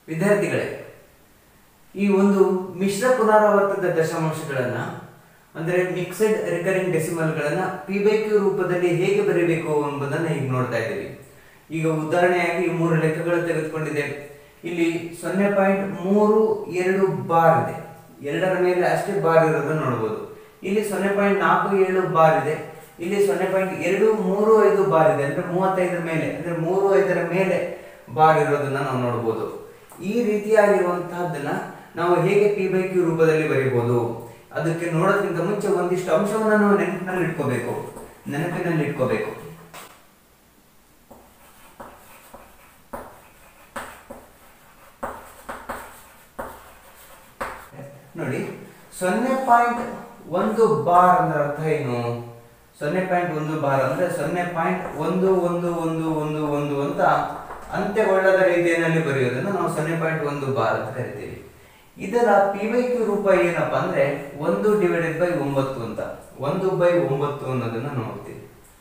ವಿದ್ಯಾರ್ಥಿಗಳೇ ಈ ಒಂದು ಮಿಶ್ರ ಪುನರಾವರ್ತಿತ ದಶಮಾಂಶಗಳನ್ನ ಅಂದ್ರೆ ಮಿಕ್ಸೆಡ್ ರಿಕರಿಂಗ್ ಡೆಸಿಮಲ್ಗಳನ್ನ ಪಿ ಬೈ ಕ್ಯೂ ರೂಪದಲ್ಲಿ ಹೇಗೆ ಬರೀಬೇಕು ಎಂಬುದನ್ನ ಈಗ ನೋಡ್ತಾ ಇದ್ದೀವಿ ಈಗ ಉದಾಹರಣೆಯಾಗಿ ಈ ಮೂರು ಲೆಕ್ಕಗಳು ತೆಗೆದುಕೊಂಡಿದೆ ಇಲ್ಲಿ ಸೊನ್ನೆ ಪಾಯಿಂಟ್ ಮೂರು ಎರಡು ಬಾರ್ ಇದೆ ಎರಡರ ಮೇಲೆ ಅಷ್ಟೇ ಬಾರ್ ಇರೋದನ್ನ ನೋಡಬಹುದು ಇಲ್ಲಿ ಸೊನ್ನೆ ಪಾಯಿಂಟ್ ನಾಲ್ಕು ಏಳು ಬಾರ್ ಇದೆ ಇಲ್ಲಿ ಸೊನ್ನೆ ಪಾಯಿಂಟ್ ಎರಡು ಮೂರು ಐದು ಬಾರ್ ಇದೆ ಅಂದ್ರೆ ಮೂವತ್ತೈದರ ಮೇಲೆ ಅಂದ್ರೆ ಮೂರು ಐದರ ಮೇಲೆ ಬಾರ್ ಇರೋದನ್ನ ನಾವು ನೋಡಬಹುದು ಈ ರೀತಿಯಾಗಿರುವಂತಹದ್ದನ್ನ ನಾವು ಹೇಗೆ ಪಿ ಬೈ ಕ್ಯೂ ರೂಪದಲ್ಲಿ ಬರೀಬಹುದು ಅದಕ್ಕೆ ನೋಡೋದ್ಕಿಂತ ಮುಂಚೆ ಒಂದಿಷ್ಟು ಅಂಶವನ್ನ ನಾವು ನೆನಪಿನಲ್ಲಿ ಇಟ್ಕೋಬೇಕು ನೆನಪಿನಲ್ಲಿ ಇಟ್ಕೋಬೇಕು ನೋಡಿ ಸೊನ್ನೆ ಪಾಯಿಂಟ್ ಒಂದು ಬಾರ್ ಅಂದ್ರೆ ಅರ್ಥ ಏನು ಸೊನ್ನೆ ಪಾಯಿಂಟ್ ಒಂದು ಬಾರ್ ಅಂದ್ರೆ ಸೊನ್ನೆ ಪಾಯಿಂಟ್ ಒಂದು ಒಂದು ಒಂದು ಒಂದು ಒಂದು ಅಂತ ಅಂತ್ಯಗೊಳ್ಳದ ರೀತಿಯಲ್ಲಿ ಬರೆಯೋದನ್ನು ನಾವು ಸೊನ್ನೆ ಪಾಯಿಂಟ್ ಒಂದು ಬಾರ್ ಅಂತ ಕರಿತೀವಿ ಇದರ ಪಿ ಬೈ ಕ್ಯೂ ರೂಪ ಏನಪ್ಪಾ ಅಂದ್ರೆ ಒಂದು ಡಿವೈಡೆಡ್ ಬೈ ಒಂಬತ್ತು ಅಂತ ಒಂದು ಬೈ ಒಂಬತ್ತು ಅನ್ನೋದನ್ನ ನೋಡ್ತೀವಿ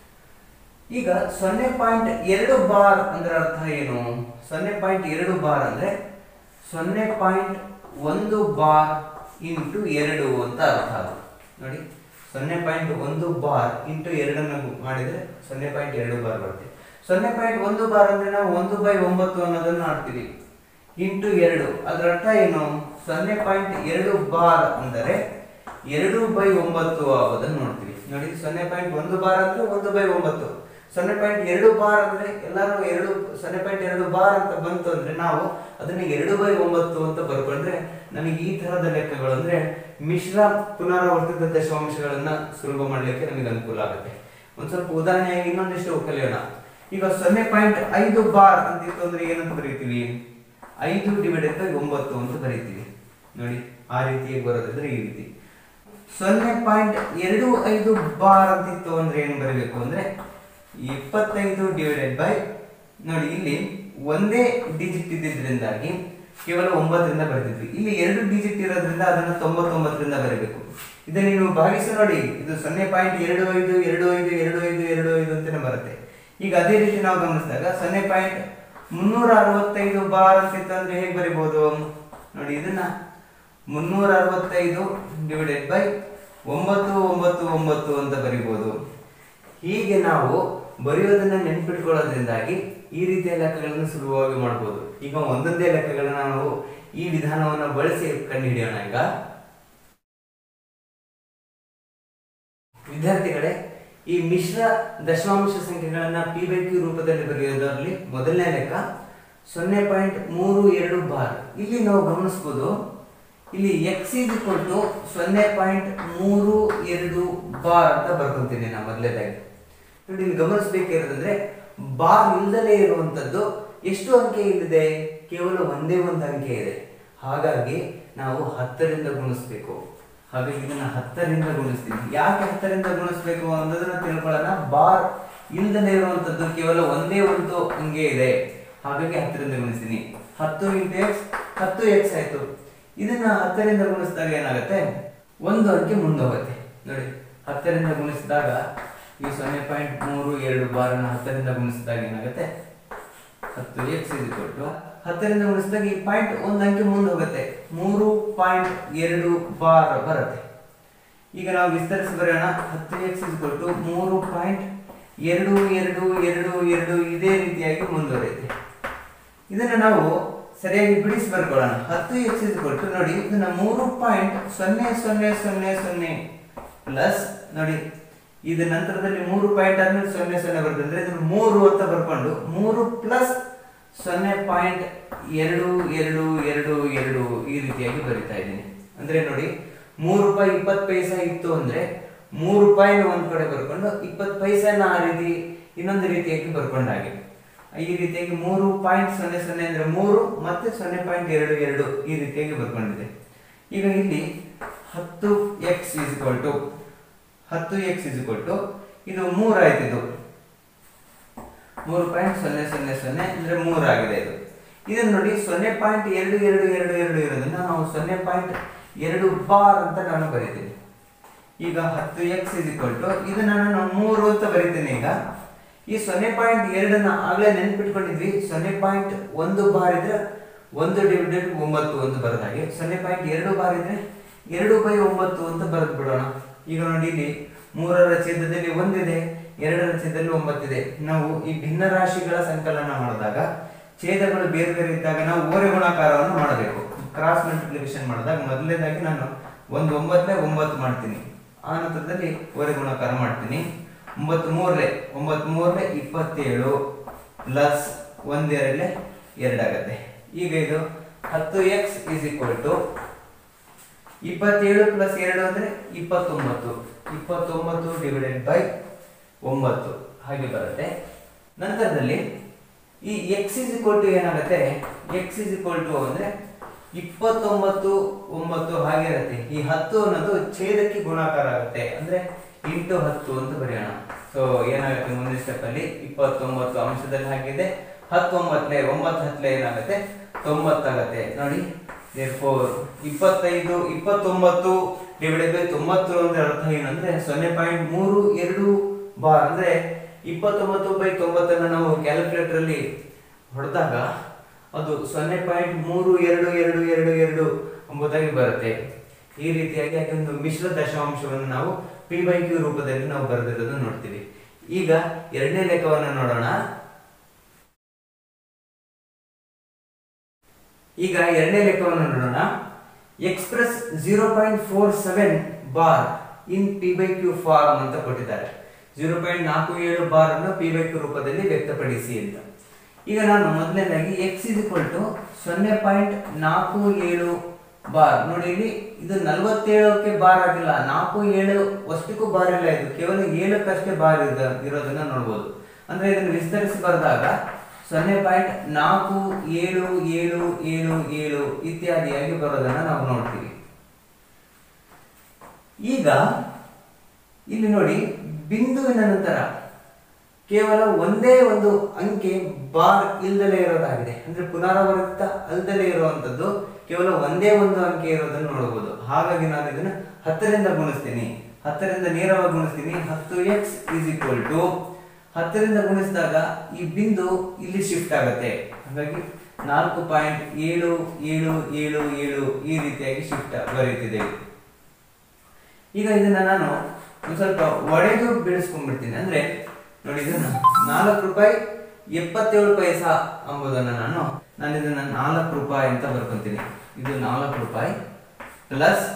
ಈಗ ಸೊನ್ನೆ ಪಾಯಿಂಟ್ ಎರಡು ಬಾರ್ ಅಂದ್ರೆ ಅರ್ಥ ಏನು ಸೊನ್ನೆ ಪಾಯಿಂಟ್ ಎರಡು ಬಾರ್ ಅಂದ್ರೆ ಸೊನ್ನೆ ಪಾಯಿಂಟ್ ಒಂದು ಬಾರ್ ಇಂಟು ಎರಡು ಅಂತ ಅರ್ಥ ಅದು ನೋಡಿ ಸೊನ್ನೆ ಪಾಯಿಂಟ್ ಒಂದು ಬಾರ್ ಇಂಟು ಎರಡನ್ನು ಮಾಡಿದ್ರೆ ಸೊನ್ನೆ ಪಾಯಿಂಟ್ ಎರಡು ಬಾರ್ ಬರುತ್ತೆ ಸೊನ್ನೆ ಪಾಯಿಂಟ್ ಒಂದು ಬಾರ್ ಅಂದ್ರೆ ನಾವು ಒಂದು ಬೈ ಒಂಬತ್ತು ಅನ್ನೋದನ್ನ ಆಡ್ತೀವಿ ಇಂಟು ಎರಡು ಅದರ ಅರ್ಥ ಏನು ಸೊನ್ನೆ ಪಾಯಿಂಟ್ ಎರಡು ಬಾರ್ ಅಂದರೆ ಎರಡು ಬೈ ಒಂಬತ್ತು ಆಗೋದನ್ನ ನೋಡ್ತೀವಿ ನೋಡಿ ಸೊನ್ನೆ ಪಾಯಿಂಟ್ ಒಂದು ಬಾರ್ ಅಂದ್ರೆ ಒಂದು ಬೈ ಒಂಬತ್ತು ಸೊನ್ನೆ ಪಾಯಿಂಟ್ ಎರಡು ಬಾರ್ ಅಂದ್ರೆ ಎಲ್ಲಾರು ಎರಡು ಸೊನ್ನೆ ಪಾಯಿಂಟ್ ಎರಡು ಬಾರ್ ಅಂತ ಬಂತು ಅಂದ್ರೆ ನಾವು ಅದನ್ನ ಎರಡು ಬೈ ಒಂಬತ್ತು ಅಂತ ಬರ್ಕೊಂಡ್ರೆ ನಮಗೆ ಈ ತರಹದ ಲೆಕ್ಕಗಳು ಅಂದ್ರೆ ಮಿಶ್ರ ಪುನರಾವರ್ತಿತ ದಶಾಂಶಗಳನ್ನ ಸುಲಭ ಮಾಡ್ಲಿಕ್ಕೆ ನಮಗೆ ಅನುಕೂಲ ಆಗುತ್ತೆ ಒಂದ್ ಸ್ವಲ್ಪ ಉದಾಹರಣೆಯಾಗಿ ಇನ್ನೊಂದಿಷ್ಟು ಕಲಿಯೋಣ ಈಗ ಸೊನ್ನೆ ಪಾಯಿಂಟ್ ಐದು ಬಾರ್ ಅಂತಿತ್ತು ಅಂದ್ರೆ ಏನಂತ ಬರೀತೀವಿ ಐದು ಡಿವೈಡೆಡ್ ಬೈ ಒಂಬತ್ತು ಅಂತ ಬರೀತೀವಿ ನೋಡಿ ಆ ರೀತಿಯಾಗಿ ಬರೋದಿದ್ರೆ ಈ ರೀತಿ ಸೊನ್ನೆ ಪಾಯಿಂಟ್ ಎರಡು ಐದು ಬಾರ್ ಅಂತಿತ್ತು ಅಂದ್ರೆ ಏನು ಬರಬೇಕು ಅಂದ್ರೆ ಇಪ್ಪತ್ತೈದು ಡಿವೈಡೆಡ್ ಬೈ ನೋಡಿ ಇಲ್ಲಿ ಒಂದೇ ಡಿಜಿಟ್ ಇದ್ದಿದ್ರಿಂದಾಗಿ ಕೇವಲ ಒಂಬತ್ತರಿಂದ ಬರೆದಿದ್ವಿ ಇಲ್ಲಿ ಎರಡು ಡಿಜಿಟ್ ಇರೋದ್ರಿಂದ ಅದನ್ನ ತೊಂಬತ್ತೊಂಬತ್ತರಿಂದ ಬರೀಬೇಕು ಇದನ್ನ ನೀವು ಭಾಗಿಸಿ ನೋಡಿ ಇದು ಸೊನ್ನೆ ಪಾಯಿಂಟ್ ಎರಡು ಐದು ಎರಡು ಐದು ಎರಡು ಐದು ಎರಡು ಐದು ಅಂತಾನೆ ಬರುತ್ತೆ ಈಗ ಅದೇ ರೀತಿ ನಾವು ಗಮನಿಸಿದಾಗ ಸೊನ್ನೆ ಪಾಯಿಂಟ್ ಮುನ್ನೂರ ಅರವತ್ತೈದು ಬಾರ್ ಅಂತಿತ್ತು ಅಂದ್ರೆ ಹೇಗೆ ಬರಿಬಹುದು ನೋಡಿ ಇದನ್ನ ಮುನ್ನೂರ ಅರವತ್ತೈದು ಡಿವೈಡೆಡ್ ಬೈ ಒಂಬತ್ತು ಒಂಬತ್ತು ಒಂಬತ್ತು ಅಂತ ಬರಿಬಹುದು ಹೀಗೆ ನಾವು ಬರೆಯೋದನ್ನ ನೆನ್ಪಿಟ್ಕೊಳ್ಳೋದ್ರಿಂದಾಗಿ ಈ ರೀತಿಯ ಲೆಕ್ಕಗಳನ್ನು ಸುಲಭವಾಗಿ ಮಾಡಬಹುದು ಈಗ ಒಂದೊಂದೇ ಲೆಕ್ಕಗಳನ್ನ ನಾವು ಈ ವಿಧಾನವನ್ನು ಬಳಸಿ ಕಂಡುಹಿಡಿಯೋಣ ಈಗ ವಿದ್ಯಾರ್ಥಿಗಳೇ ಈ ಮಿಶ್ರ ದಶಮಾಂಶ ಸಂಖ್ಯೆಗಳನ್ನ ಪಿ ಬೈ ಕ್ಯೂ ರೂಪದಲ್ಲಿ ಬರೆಯೋದರಲ್ಲಿ ಮೊದಲನೇ ಲೆಕ್ಕ ಸೊನ್ನೆ ಪಾಯಿಂಟ್ ಮೂರು ಎರಡು ಬಾರ್ ಇಲ್ಲಿ ನಾವು ಗಮನಿಸಬಹುದು ಇಲ್ಲಿ ಎಕ್ಸ್ ಈಸ್ ಇಕ್ವಲ್ ಟು ಸೊನ್ನೆ ಪಾಯಿಂಟ್ ಮೂರು ಎರಡು ಬಾರ್ ಅಂತ ಬರ್ಕೊಂತೀನಿ ನಾ ಮೊದಲೇದಾಗಿ ನೋಡಿ ಇಲ್ಲಿ ಗಮನಿಸಬೇಕಿರೋದಂದ್ರೆ ಬಾರ್ ಇಲ್ದಲೇ ಇರುವಂತದ್ದು ಎಷ್ಟು ಅಂಕೆ ಇಲ್ಲಿದೆ ಕೇವಲ ಒಂದೇ ಒಂದು ಅಂಕೆ ಇದೆ ಹಾಗಾಗಿ ನಾವು ಹತ್ತರಿಂದ ಗುಣಿಸ್ಬೇಕು ಹಾಗಾಗಿ ಇದನ್ನ ಹತ್ತರಿಂದ ಗುಣಿಸ್ತೀನಿ ಯಾಕೆ ಹತ್ತರಿಂದ ಗುಣಿಸ್ಬೇಕು ಅನ್ನೋದನ್ನ ತಿಳ್ಕೊಳ್ಳೋಣ ಬಾರ್ ಇಲ್ದಲೇ ಇರುವಂತದ್ದು ಕೇವಲ ಒಂದೇ ಒಂದು ಅಂಕೆ ಇದೆ ಹಾಗಾಗಿ ಹತ್ತರಿಂದ ಗುಣಿಸ್ತೀನಿ ಹತ್ತು ಇಂಟು ಎಕ್ಸ್ ಹತ್ತು ಎಕ್ಸ್ ಆಯ್ತು ಇದನ್ನ ಹತ್ತರಿಂದ ಗುಣಿಸಿದಾಗ ಏನಾಗುತ್ತೆ ಒಂದು ಅಂಕೆ ಮುಂದೋಗುತ್ತೆ ನೋಡಿ ಹತ್ತರಿಂದ ಗುಣಿಸಿದಾಗ ಈ ಸೊನ್ನೆ ಪಾಯಿಂಟ್ ಮೂರು ಎರಡು ಬಾರನ್ನ ಹತ್ತರಿಂದ ಗುಣಿಸಿದಾಗ ಏನಾಗುತ್ತೆ ಹತ್ತು ಎಕ್ಸ್ ಕೊಟ್ಟು ಹತ್ತರಿಂದ ಗುಣಿಸಿದಾಗ ಈ ಪಾಯಿಂಟ್ ಒಂದು ಅಂಕೆ ಮುಂದೆ ಹೋಗುತ್ತೆ ಮೂರು ಪಾಯಿಂಟ್ ಎರಡು ಬಾರ್ ಬರುತ್ತೆ ಈಗ ನಾವು ವಿಸ್ತರಿಸಿ ಬರೆಯೋಣ ಹತ್ತು ಎಕ್ಸ್ ಕೊಟ್ಟು ಮೂರು ಪಾಯಿಂಟ್ ಎರಡು ಎರಡು ಎರಡು ಎರಡು ಇದೇ ರೀತಿಯಾಗಿ ಮುಂದುವರಿಯುತ್ತೆ ಇದನ್ನ ನಾವು ಸರಿಯಾಗಿ ಬಿಡಿಸಿ ಬರ್ಕೊಳ್ಳೋಣ ಹತ್ತು ಎಕ್ಸ್ ಕೊಟ್ಟು ನೋಡಿ ಇದನ್ನ ಮೂರು ಪಾಯಿಂಟ್ ಸೊನ್ನೆ ಸೊನ್ನೆ ಸೊನ್ನೆ ಸೊನ್ನೆ ಪ್ಲಸ್ ನೋಡಿ ಇದು ನಂತರದಲ್ಲಿ ಮೂರು ಪಾಯಿಂಟ್ ಆದ್ಮೇಲೆ ಸೊನ್ನೆ ಸೊನ್ನೆ ಬರ್ತದೆ ಅಂದ್ರೆ ಇದನ್ನ ಮೂರು ಅಂತ ಬರ್ಕೊಂಡು ಮೂರು ಪ್ಲಸ್ ಸೊನ್ನೆ ಪಾಯಿಂಟ್ ಎರಡು ಎರಡು ಎರಡು ಎರಡು ಈ ರೀತಿಯಾಗಿ ಬರಿತಾ ಇದ್ದೀನಿ ಅಂದ್ರೆ ನೋಡಿ ಮೂರು ರೂಪಾಯಿ ಇಪ್ಪತ್ತು ಪೈಸಾ ಇತ್ತು ಅಂದ್ರೆ ಮೂರು ರೂಪಾಯಿನ ಒಂದ್ ಕಡೆ ಬರ್ಕೊಂಡು ಇಪ್ಪತ್ತು ಪೈಸಾನ ಆ ರೀತಿ ಇನ್ನೊಂದು ರೀತಿಯಾಗಿ ಬರ್ಕೊಂಡಾಗೆ ಈ ರೀತಿಯಾಗಿ ಮೂರು ಪಾಯಿಂಟ್ ಸೊನ್ನೆ ಸೊನ್ನೆ ಅಂದ್ರೆ ಮೂರು ಮತ್ತೆ ಸೊನ್ನೆ ಪಾಯಿಂಟ್ ಎರಡು ಎರಡು ಈ ರೀತಿಯಾಗಿ ಬರ್ಕೊಂಡಿದೆ ಈಗ ಇಲ್ಲಿ ಹತ್ತು ಎಕ್ಸ್ ಇಸ್ ಟು ಹತ್ತು ಎಕ್ಸ್ ಇಸ್ ಟು ಇದು ಮೂರು ಆಯ್ತು ಇದು ಮೂರು ಪಾಯಿಂಟ್ ಸೊನ್ನೆ ಸೊನ್ನೆ ಸೊನ್ನೆ ಅಂದ್ರೆ ಮೂರು ಆಗಿದೆ ಇದು ಇದನ್ನ ನೋಡಿ ಸೊನ್ನೆ ಪಾಯಿಂಟ್ ಎರಡು ಎರಡು ಎರಡು ಎರಡು ಇರೋದನ್ನ ನಾವು ಸೊನ್ನೆ ಪಾಯಿಂಟ್ ಎರಡು ಬಾರ್ ಅಂತ ನಾನು ಬರೀತೀನಿ ಈಗ ಹತ್ತು ಎಕ್ಸ್ ಇಸ್ ಟು ಇದನ್ನ ನಾನು ಮೂರು ಅಂತ ಬರೀತೀನಿ ಈಗ ಈ ಸೊನ್ನೆ ಪಾಯಿಂಟ್ ಎರಡನ್ನ ಆಗ್ಲೇ ನೆನ್ಪಿಟ್ಕೊಂಡಿದ್ವಿ ಸೊನ್ನೆ ಪಾಯಿಂಟ್ ಒಂದು ಬಾರ್ ಇದ್ರೆ ಒಂದು ಡಿವೈಡೆಡ್ ಒಂಬತ್ತು ಅಂತ ಬರೆದ ಹಾಗೆ ಸೊನ್ನೆ ಪಾಯಿಂಟ್ ಎರಡು ಬಾರ್ ಇದ್ರೆ ಎರಡು ಬೈ ಒಂಬತ್ತು ಅಂತ ಬರೆದು ಬಿಡೋಣ ಈಗ ನೋಡಿ ಇಲ್ಲಿ ಮೂರರ ಛೇದದಲ್ಲಿ ಒಂದಿದೆ ಎರಡರ ಛೇದದಲ್ಲಿ ಒಂಬತ್ತಿದೆ ನಾವು ಈ ಭಿನ್ನ ರಾಶಿಗಳ ಸಂಕಲನ ಮಾಡಿದಾಗ ಛೇದಗಳು ಬೇರೆ ಬೇರೆ ಇದ್ದಾಗ ನಾವು ಓರೆ ಗುಣಾಕಾರವನ್ನು ಮಾಡಬೇಕು ಕ್ರಾಸ್ ಮಲ್ಟಿಪ್ಲಿಕೇಶನ್ ಮಾಡಿದಾಗ ಮೊದಲನೇದಾಗಿ ನಾನು ಒಂದು ಒಂಬತ್ತನೇ ಒಂಬತ್ತು ಮಾಡ್ತೀನಿ ಆ ನಂತರದಲ್ಲಿ ಓರೆ ಗುಣಾಕಾರ ಮಾಡ್ತೀನಿ ಒಂಬತ್ತು ಮೂರಲೆ ಒಂಬತ್ತು ಮೂರಲೆ ಇಪ್ಪತ್ತೇಳು ಪ್ಲಸ್ ಒಂದೆರಡಲೆ ಎರಡಾಗತ್ತೆ ಈಗ ಇದು ಹತ್ತು ಎಕ್ಸ್ ಇಸ್ ಈಕ್ವಲ್ ಟು ಇಪ್ಪತ್ತೇಳು ಪ್ಲಸ್ ಎರಡು ಅಂದ್ರೆ ಇಪ್ಪತ್ತೊಂಬತ್ತು ಇಪ್ಪತ್ತೊಂಬತ್ತು ಡಿವೈಡೆಡ್ ಬೈ ಒಂಬತ್ತು ಹಾಗೆ ಬರುತ್ತೆ ನಂತರದಲ್ಲಿ ಈ ಎಕ್ಸ್ ಇಸ್ ಇಕ್ವಲ್ ಟು ಏನಾಗುತ್ತೆ ಎಕ್ಸ್ ಇಸ್ ಇಕ್ವಲ್ ಟು ಅಂದ್ರೆ ಇಪ್ಪತ್ತೊಂಬತ್ತು ಒಂಬತ್ತು ಹಾಗೆ ಇರುತ್ತೆ ಈ ಹತ್ತು ಅನ್ನೋದು ಛೇದಕ್ಕೆ ಗುಣಾಕಾರ ಆಗುತ್ತೆ ಅಂದ್ರೆ ಇಂಟು ಹತ್ತು ಅಂತ ಬರೆಯೋಣ ಸೊ ಏನಾಗುತ್ತೆ ಮುಂದಿನ ಸ್ಟೆಪ್ ಅಲ್ಲಿ ಇಪ್ಪತ್ತೊಂಬತ್ತು ಅಂಶದಲ್ಲಿ ಹಾಕಿದೆ ಹತ್ತೊಂಬತ್ತಲೆ ಒಂಬತ್ತು ಹತ್ತಲೆ ಏನಾಗುತ್ತೆ ತೊಂಬತ್ತಾಗತ್ತೆ ನೋಡಿ ಫೋರ್ ಇಪ್ಪತ್ತೈದು ಇಪ್ಪತ್ತೊಂಬತ್ತು ಡಿವೈಡೆಡ್ ಬೈ ತೊಂಬತ್ತು ಅಂದ್ರೆ ಅರ್ಥ ಏನಂದ್ರೆ ಸೊನ್ನೆ ಪಾಯಿಂಟ್ ಮೂರು ಎರಡು ಬಾರ್ ಅಂದ್ರೆ ಇಪ್ಪತ್ತೊಂಬತ್ತು ಬೈ ತೊಂಬತ್ತನ್ನ ನಾವು ಕ್ಯಾಲ್ಕುಲೇಟರ್ ಅಲ್ಲಿ ಹೊಡೆದಾಗ ಅದು ಸೊನ್ನೆ ಪಾಯಿಂಟ್ ಮೂರು ಎರಡು ಎರಡು ಎರಡು ಎರಡು ಎಂಬುದಾಗಿ ಬರುತ್ತೆ ಈ ರೀತಿಯಾಗಿ ಅದೊಂದು ಮಿಶ್ರ ದಶಾಂಶವನ್ನು ನಾವು ಪಿ ಬೈ ಕ್ಯೂ ರೂಪದಲ್ಲಿ ನಾವು ಬರೆದಿರೋದನ್ನು ನೋಡ್ತೀವಿ ಈಗ ಎರಡನೇ ಲೆಕ್ಕವನ್ನು ನೋಡೋಣ ಈಗ ಎರಡನೇ ಲೆಕ್ಕವನ್ನು ನೋಡೋಣ express zero point four seven bar in P by Q form ಅಂತ ಕೊಟ್ಟಿದ್ದಾರೆ ಜೀರೋ ಪಾಯಿಂಟ್ ನಾಲ್ಕು ಏಳು ಬಾರ್ ಅನ್ನು ಪಿ ಬೈ ಕ್ಯೂ ರೂಪದಲ್ಲಿ ವ್ಯಕ್ತಪಡಿಸಿ ಅಂತ ಈಗ ನಾನು ಮೊದಲನೇದಾಗಿ ಎಕ್ಸ್ ಇಸ್ ಇಕ್ವಲ್ ಟು ಸೊನ್ನೆ ಪಾಯಿಂಟ್ ನಾಲ್ಕು ಏಳು ಬಾರ್ ನೋಡಿ ಇಲ್ಲಿ ಇದು ನಲವತ್ತೇಳಕ್ಕೆ ಬಾರ್ ಆಗಿಲ್ಲ ನಾಲ್ಕು ಏಳು ಅಷ್ಟಕ್ಕೂ ಬಾರ್ ಇಲ್ಲ ಇದು ಕೇವಲ ಏಳಕ್ಕಷ್ಟೇ ಬಾರ್ ಇದ ಇರೋದನ್ನ ನೋಡ್ಬೋದು ಅಂದ್ರೆ ಇದನ್ನು ವಿಸ್ತರಿಸಿ ಬರೆದಾಗ ಸೊನ್ನೆ ಪಾಯಿಂಟ್ ನಾಲ್ಕು ಏಳು ಏಳು ಏಳು ಏಳು ಇತ್ಯಾದಿಯಾಗಿ ಬರೋದನ್ನ ನಾವು ನೋಡ್ತೀವಿ ಈಗ ಇಲ್ಲಿ ನೋಡಿ ಬಿಂದುವಿನ ನಂತರ ಕೇವಲ ಒಂದೇ ಒಂದು ಅಂಕೆ ಬಾರ್ ಇಲ್ದಲೇ ಇರೋದಾಗಿದೆ ಅಂದ್ರೆ ಪುನರಾವರ್ತಿತ ಅಲ್ದಲೇ ಇರುವಂತದ್ದು ಕೇವಲ ಒಂದೇ ಒಂದು ಅಂಕೆ ಇರೋದನ್ನು ನೋಡಬಹುದು ಹಾಗಾಗಿ ನಾನು ಇದನ್ನ ಹತ್ತರಿಂದ ಗುಣಿಸ್ತೀನಿ ಹತ್ತರಿಂದ ನೇರವಾಗಿ ಗುಣಿಸ್ತೀನಿ ಹತ್ತು ಎಕ್ಸ್ ಈಸ್ ಈಕ್ವಲ್ ಟು ಹತ್ತರಿಂದ ಗುಣಿಸಿದಾಗ ಈ ಬಿಂದು ಇಲ್ಲಿ ಶಿಫ್ಟ್ ಆಗುತ್ತೆ ಹಾಗಾಗಿ ನಾಲ್ಕು ಪಾಯಿಂಟ್ ಏಳು ಏಳು ಏಳು ಏಳು ಈ ರೀತಿಯಾಗಿ ಶಿಫ್ಟ್ ಬರೀತಿದೆ ಈಗ ಇದನ್ನ ನಾನು ಒಂದ್ ಸ್ವಲ್ಪ ಒಡೆದು ಬಿಡಿಸ್ಕೊಂಡ್ಬಿಡ್ತೀನಿ ಅಂದ್ರೆ ನೋಡಿ ಇದನ್ನ ನಾಲ್ಕು ರೂಪಾಯಿ ಎಪ್ಪತ್ತೇಳು ಪೈಸಾ ಎಂಬುದನ್ನ ನಾನು ನಾನು ಇದನ್ನ ನಾಲ್ಕು ರೂಪಾಯಿ ಅಂತ ಬರ್ಕೊಂತೀನಿ ಇದು ನಾಲ್ಕು ರೂಪಾಯಿ ಪ್ಲಸ್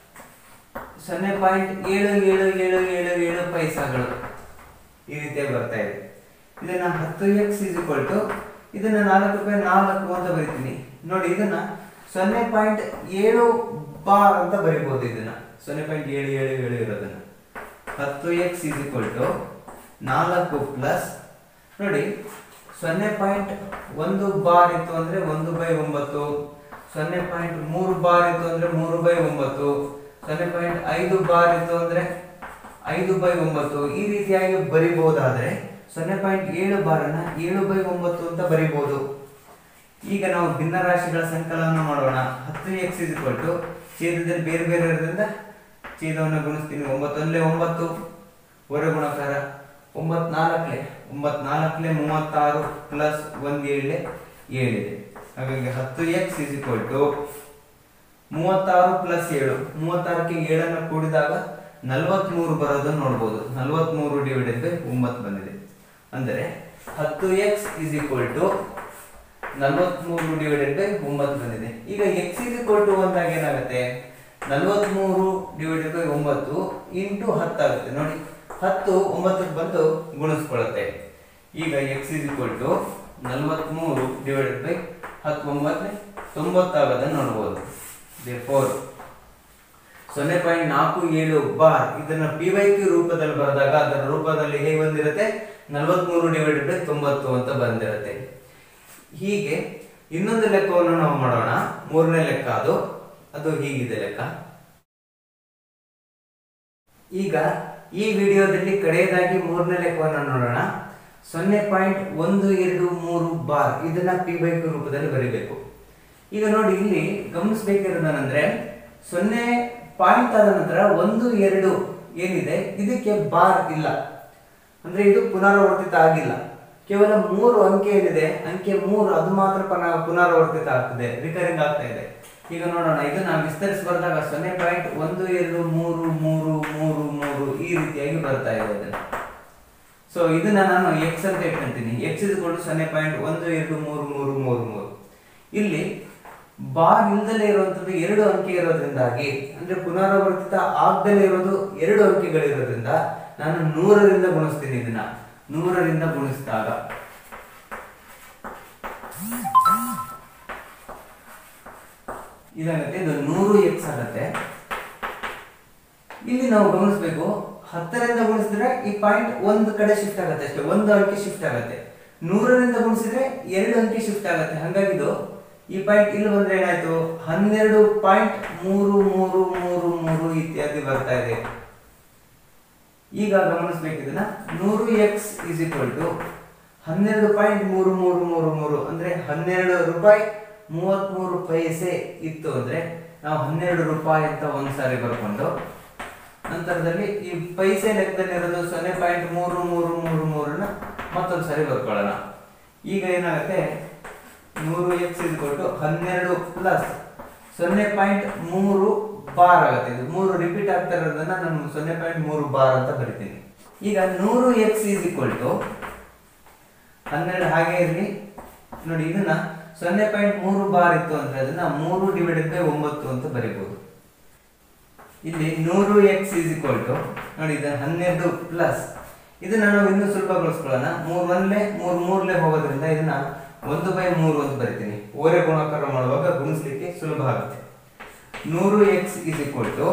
ಸೊನ್ನೆ ಪಾಯಿಂಟ್ ಏಳು ಏಳು ಏಳು ಏಳು ಏಳು ಪೈಸಾಗಳು ಈ ರೀತಿಯಾಗಿ ಬರ್ತಾ ಇದೆ ಇದನ್ನ ಹತ್ತು ಎಕ್ಸ್ ಇಸ್ ಇಕ್ವಲ್ ಟು ಇದನ್ನ ನಾಲ್ಕು ರೂಪಾಯಿ ನಾಲ್ಕು ಅಂತ ಬರಿತೀನಿ ನೋಡಿ ಇದನ್ನ ಸೊನ್ನೆ ಪಾಯಿಂಟ್ ಏಳು ಬಾರ್ ಅಂತ ಬರಿಬಹುದು ಇದನ್ನ ಸೊನ್ನೆ ಪಾಯಿಂಟ್ ಏಳು ಏಳು ಏಳು ಇರೋದನ್ನ ಹತ್ತು ಎಕ್ಸ್ ಇಸ್ ಇಕ್ವಲ್ ಟು ನಾಲ್ಕು ಪ್ಲಸ್ ನೋಡಿ ಸೊನ್ನೆ ಪಾಯಿಂಟ್ ಒಂದು ಬಾರ್ ಇತ್ತು ಅಂದ್ರೆ ಒಂದು ಬೈ ಒಂಬತ್ತು ಸೊನ್ನೆ ಪಾಯಿಂಟ್ ಮೂರು ಬಾರ್ ಇತ್ತು ಅಂದ್ರೆ ಮೂರು ಬೈ ಒಂಬತ್ತು ಸೊನ್ನೆ ಪಾಯಿಂಟ್ ಐದು ಬಾರ್ ಇತ್ತು ಅಂದ್ರೆ ಐದು ಬೈ ಒಂಬತ್ತು ಈ ರೀತಿಯಾಗಿ ಬರಿಬಹುದಾದ್ರೆ ಸೊನ್ನೆ ಪಾಯಿಂಟ್ ಏಳು ಬಾರನ್ನ ಏಳು ಬೈ ಒಂಬತ್ತು ಅಂತ ಬರಿಬಹುದು ಈಗ ನಾವು ಭಿನ್ನ ರಾಶಿಗಳ ಸಂಕಲನ ಮಾಡೋಣ ಹತ್ತು ಎಕ್ಸ್ ಇಸ್ ಇಕ್ವಲ್ ಟು ಛೇದದಲ್ಲಿ ಬೇರೆ ಬೇರೆ ಇರೋದ್ರಿಂದ ಛೇದವನ್ನು ಗುಣಿಸ್ತೀನಿ ಒಂಬತ್ತೊಂದಲೇ ಒಂಬತ್ತು ಹೊರ ಗುಣಕಾರ ಒಂಬತ್ ನಾಲ್ಕಲೆ ಒಂಬತ್ ನಾಲ್ಕಲೆ ಮೂವತ್ತಾರು ಪ್ಲಸ್ ಒಂದ್ ಏಳೆ ಏಳಿದೆ ಹಾಗಾಗಿ ಹತ್ತು ಎಕ್ಸ್ ಇಸ್ ಇಕ್ವಲ್ ಟು ಮೂವತ್ತಾರು ಪ್ಲಸ್ ಏಳು ಮೂವತ್ತಾರಕ್ಕೆ ಏಳನ್ನು ಕೂಡಿದಾಗ ನಲವತ್ಮೂರು ಬರೋದನ್ನು ನೋಡ್ಬೋದು ನಲವತ್ಮೂರು ಡಿವೈಡೆಡ್ ಬೈ ಒಂಬತ್ತು ಬಂದಿದೆ ಅಂದರೆ ಹತ್ತು ಎಕ್ಸ್ ಇಸ್ ಈಕ್ವಲ್ ಟು ನಲವತ್ಮೂರು ಡಿವೈಡೆಡ್ ಬೈ ಒಂಬತ್ತು ಬಂದಿದೆ ಈಗ ಎಕ್ಸ್ ಇಸ್ ಈಕ್ವಲ್ ಟು ಅಂದಾಗ ಏನಾಗುತ್ತೆ ನಲವತ್ಮೂರು ಡಿವೈಡೆಡ್ ಬೈ ಒಂಬತ್ತು ಇಂಟು ಹತ್ತಾಗುತ್ತೆ ನೋಡಿ ಹತ್ತು ಒಂಬತ್ತಕ್ಕೆ ಬಂದು ಗುಣಿಸ್ಕೊಳ್ಳುತ್ತೆ ಈಗ ಎಕ್ಸ್ ಇಸ್ ಈಕ್ವಲ್ ಟು ನಲವತ್ಮೂರು ಡಿವೈಡೆಡ್ ಬೈ ಹತ್ತೊಂಬತ್ತು ತೊಂಬತ್ತಾಗೋದನ್ನು ನೋಡ್ಬೋದು ಫೋರ್ ಸೊನ್ನೆ ಪಾಯಿಂಟ್ ನಾಲ್ಕು ಏಳು ಬಾರ್ ಇದನ್ನ ಪಿ ವೈ ಕ್ಯೂ ರೂಪದಲ್ಲಿ ಬರೆದಾಗ ಅದರ ರೂಪದಲ್ಲಿ ಹೇಗೆ ಬಂದಿರುತ್ತೆ ನಲವತ್ಮೂರು ಡಿವೈಡೆಡ್ ಬೈ ತೊಂಬತ್ತು ಅಂತ ಬಂದಿರುತ್ತೆ ಹೀಗೆ ಇನ್ನೊಂದು ಲೆಕ್ಕವನ್ನು ನಾವು ಮಾಡೋಣ ಮೂರನೇ ಲೆಕ್ಕ ಅದು ಅದು ಹೀಗಿದೆ ಲೆಕ್ಕ ಈಗ ಈ ವಿಡಿಯೋದಲ್ಲಿ ಕಡೆಯದಾಗಿ ಮೂರನೇ ಲೆಕ್ಕವನ್ನು ನೋಡೋಣ ಸೊನ್ನೆ ಪಾಯಿಂಟ್ ಒಂದು ಎರಡು ಮೂರು ಬಾರ್ ಇದನ್ನ ಪಿ ಬೈ ಕ್ಯೂ ರೂಪದಲ್ಲಿ ಬರೀಬೇಕು ಈಗ ನೋಡಿ ಇಲ್ಲಿ ಗಮನಿಸಬೇಕಿರೋದೇನೆಂದ್ರೆ ಸೊನ್ನೆ ಪಾಯಿಂಟ್ ಆದ ನಂತರ ಒಂದು ಎರಡು ಏನಿದೆ ಇದಕ್ಕೆ ಬಾರ್ ಇಲ್ಲ ಅಂದ್ರೆ ಇದು ಪುನರಾವರ್ತಿತ ಆಗಿಲ್ಲ ಕೇವಲ ಮೂರು ಅಂಕೆ ಏನಿದೆ ಅಂಕೆ ಮೂರು ಅದು ಮಾತ್ರ ಪುನ- ಪುನರಾವರ್ತಿತ ಆಗ್ತದೆ ರಿಕರಿಂಗ್ ಆಗ್ತಾ ಇದೆ ಈಗ ನೋಡೋಣ ಇದನ್ನ ವಿಸ್ತರಿಸಿ ಬರೆದಾಗ ಸೊನ್ನೆ ಪಾಯಿಂಟ್ ಒಂದು ಎರಡು ಮೂರು ಮೂರು ಮೂರು ಮೂರು ಈ ರೀತಿಯಾಗಿ ಬರ್ತಾ ಇದೆ ಅದನ್ನ ಸೊ ಇದನ್ನ ನಾನು ಎಕ್ಸ್ ಅಂತ ಇಟ್ಕೊಂತೀನಿ ಎಕ್ಸ್ ಇದ್ಕೊಂಡು ಸೊನ್ನೆ ಪಾಯಿಂಟ್ ಒಂದು ಎರಡು ಮೂರು ಮೂರು ಮೂರು ಮೂರು ಇಲ್ಲಿ ಬಾರ್ ಇಲ್ದಲೇ ಇರುವಂತದ್ದು ಎರಡು ಅಂಕೆ ಇರೋದ್ರಿಂದಾಗಿ ಅಂದ್ರೆ ಪುನರಾವರ್ತಿತ ಆಗದಲೇ ಇರೋದು ಎರಡು ಅಂಕೆಗಳಿರೋದ್ರಿಂದ ನಾನು ನೂರರಿಂದ ಗುಣಿಸ್ತೀನಿ ಇದನ್ನ ನೂರರಿಂದ ಗುಣಿಸಿದಾಗ ಇದಾಗುತ್ತೆ ಇದು ನೂರು ಎಕ್ಸ್ ಆಗುತ್ತೆ ಇಲ್ಲಿ ನಾವು ಗಮನಿಸಬೇಕು ಹತ್ತರಿಂದ ಗುಣಿಸಿದ್ರೆ ಈ ಪಾಯಿಂಟ್ ಒಂದು ಕಡೆ ಶಿಫ್ಟ್ ಆಗುತ್ತೆ ಅಷ್ಟೇ ಒಂದು ಅಂಕೆ ಶಿಫ್ಟ್ ಆಗುತ್ತೆ ನೂರರಿಂದ ಗುಣಿಸಿದ್ರೆ ಎರಡು ಅಂಕೆ ಶಿಫ್ಟ್ ಆಗುತ್ತೆ ಹಾಗಾಗಿ ಇದು ಈ ಪಾಯಿಂಟ್ ಇಲ್ಲಿ ಬಂದ್ರೆ ಏನಾಯ್ತು ಹನ್ನೆರಡು ಪಾಯಿಂಟ್ ಮೂರು ಮೂರು ಮೂರು ಮೂರು ಇತ್ಯಾದಿ ಬರ್ತಾ ಇದೆ ಈಗ ಗಮನಿಸ್ಬೇಕು ಇದನ್ನ ನೂರು ಎಕ್ಸ್ ಇಸ್ ಈಕ್ವಲ್ ಟು ಹನ್ನೆರಡು ಪಾಯಿಂಟ್ ಮೂರು ಮೂರು ಮೂರು ಮೂರು ಅಂದ್ರೆ ಹನ್ನೆರಡು ರೂಪಾಯಿ ಮೂವತ್ಮೂರು ಪೈಸೆ ಇತ್ತು ಅಂದ್ರೆ ನಾವು ಹನ್ನೆರಡು ರೂಪಾಯಿ ಅಂತ ಒಂದ್ಸಾರಿ ಬರ್ಕೊಂಡು ನಂತರದಲ್ಲಿ ಈ ಪೈಸೆ ಲೆಕ್ಕದಲ್ಲಿರೋದು ಸೊನ್ನೆ ಪಾಯಿಂಟ್ ಮೂರು ಮೂರು ಮೂರು ಮೂರನ್ನ ಮತ್ತೊಂದು ಸಾರಿ ಬರ್ಕೊಳ್ಳೋಣ ಈಗ ಏನಾಗುತ್ತೆ ನೂರು ಎಕ್ಸ್ ಇದ್ಕೊಟ್ಟು ಹನ್ನೆರಡು ಪ್ಲಸ್ ಸೊನ್ನೆ ಪಾಯಿಂಟ್ ಮೂರು ಬಾರ್ ಆಗುತ್ತೆ ಇದು ಮೂರು ರಿಪೀಟ್ ಆಗ್ತಾ ಇರೋದನ್ನ ನಾನು ಸೊನ್ನೆ ಪಾಯಿಂಟ್ ಮೂರು ಬಾರ್ ಅಂತ ಬರಿತೀನಿ ಈಗ ನೂರು ಎಕ್ಸ್ ಈಸ್ ಈಕ್ವಲ್ ಟು ಹನ್ನೆರಡು ಹಾಗೆ ಇರಲಿ ನೋಡಿ ಇದನ್ನ ಸೊನ್ನೆ ಪಾಯಿಂಟ್ ಮೂರು ಬಾರ್ ಇತ್ತು ಅಂದ್ರೆ ಅದನ್ನ ಮೂರು ಡಿವೈಡೆಡ್ ಬೈ ಒಂಬತ್ತು ಅಂತ ಬರಿಬಹುದು ಇಲ್ಲಿ ನೂರು ಎಕ್ಸ್ ಈಸ್ ಈಕ್ವಲ್ ಟು ನೋಡಿ ಇದು ಹನ್ನೆರಡು ಪ್ಲಸ್ ಇದನ್ನ ನಾವು ಇನ್ನೂ ಸುಲಭಗೊಳಿಸ್ಕೊಳ್ಳೋಣ ಮೂರ್ ಒಂದ್ಲೆ ಮೂರ್ ಮೂರ್ಲೆ ಹೋಗೋದ್ರಿಂದ ಇದನ್ನ ಒಂದು ಬೈ ಮೂರು ಅಂತ ಬರಿತೀನಿ ಓರೆ ಗುಣಾಕಾರ ಮಾಡುವಾಗ ಗುಣಿಸ್ಲಿಕ್ಕೆ ಸುಲಭ ಆಗುತ್ತೆ ನೂರು ಎಕ್ಸ್ ಈಸ್ ಈಕ್ವಲ್ ಟು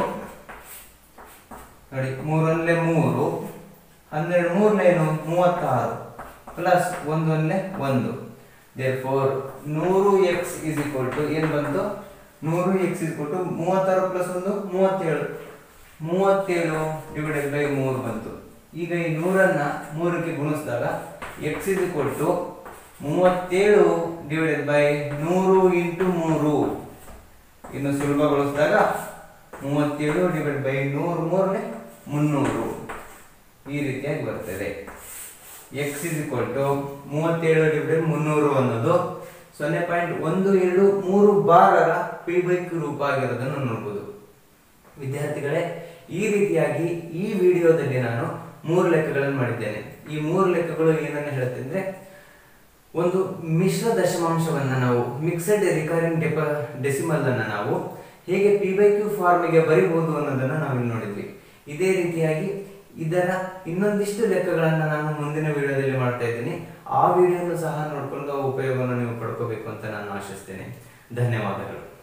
ನೋಡಿ ಮೂರೊಂದ್ಲೆ ಮೂರು ಹನ್ನೆರಡು ಮೂರ್ಲೆ ಏನು ಮೂವತ್ತಾರು ಪ್ಲಸ್ ಒಂದೊಂದ್ಲೆ ಒಂದು ದೇರ್ ಫೋರ್ ನೂರು ಎಕ್ಸ್ ಈಸ್ ಈಕ್ವಲ್ ಟು ಏನು ಬಂತು ನೂರು ಎಕ್ಸ್ ಇಸ್ ಟು ಮೂವತ್ತಾರು ಪ್ಲಸ್ ಒಂದು ಮೂವತ್ತೇಳು ಮೂವತ್ತೇಳು ಡಿವೈಡೆಡ್ ಬೈ ಮೂರು ಬಂತು ಈಗ ಈ ನೂರನ್ನ ಮೂರಕ್ಕೆ ಗುಣಿಸಿದಾಗ ಎಕ್ಸ್ ಇಸ್ ಈಕ್ವಲ್ ಟು ಮೂವತ್ತೇಳು ಡಿವೈಡೆಡ್ ಬೈ ನೂರು ಇಂಟು ಮೂರು ಇನ್ನು ಸುಲಭಗೊಳಿಸಿದಾಗ ಮೂವತ್ತೇಳು ಡಿವೈಡ್ ಬೈ ನೂರು ಮೂರನೇ ಮುನ್ನೂರು ಈ ರೀತಿಯಾಗಿ ಬರ್ತದೆ ಎಕ್ಸ್ ಇಸ್ ಈಕ್ವಲ್ ಟು ಮೂವತ್ತೇಳು ಡಿವೈಡೆಡ್ ಮುನ್ನೂರು ಅನ್ನೋದು ಸೊನ್ನೆ ಪಾಯಿಂಟ್ ಒಂದು ಎರಡು ಮೂರು ಬಾರರ ಪಿ ಬೈ ಕ್ಯೂ ರೂಪ ಆಗಿರೋದನ್ನು ನೋಡ್ಬೋದು ವಿದ್ಯಾರ್ಥಿಗಳೇ ಈ ರೀತಿಯಾಗಿ ಈ ವಿಡಿಯೋದಲ್ಲಿ ನಾನು ಮೂರು ಲೆಕ್ಕಗಳನ್ನು ಮಾಡಿದ್ದೇನೆ ಈ ಮೂರು ಲೆಕ್ಕಗಳು ಏನನ್ನ ಹೇಳುತ್ತೆ ಅಂದ್ರೆ ಒಂದು ಮಿಶ್ರ ದಶಮಾಂಶವನ್ನ ನಾವು ಮಿಕ್ಸೆಡ್ ರಿಕರಿಂಗ್ ಡೆಪ ಡೆಸಿಮಲ್ ಅನ್ನ ನಾವು ಹೇಗೆ ಪಿ ಬೈ ಕ್ಯೂ ಫಾರ್ಮಿಗೆ ಬರಿಬಹುದು ಅನ್ನೋದನ್ನ ನಾವು ಇಲ್ಲಿ ನೋಡಿದ್ವಿ ಇದೇ ರೀತಿಯಾಗಿ ಇದರ ಇನ್ನೊಂದಿಷ್ಟು ಲೆಕ್ಕಗಳನ್ನ ನಾನು ಮುಂದಿನ ವಿಡಿಯೋದಲ್ಲಿ ಮಾಡ್ತಾ ಇದ್ದೀನಿ ಆ ವಿಡಿಯೋನು ಸಹ ನೋಡ್ಕೊಂಡು ಆ ಉಪಯೋಗವನ್ನು ನೀವು ಪಡ್ಕೋಬೇಕು ಅಂತ ನಾನು ಆಶಿಸ್ತೇನೆ ಧನ್ಯವಾದಗಳು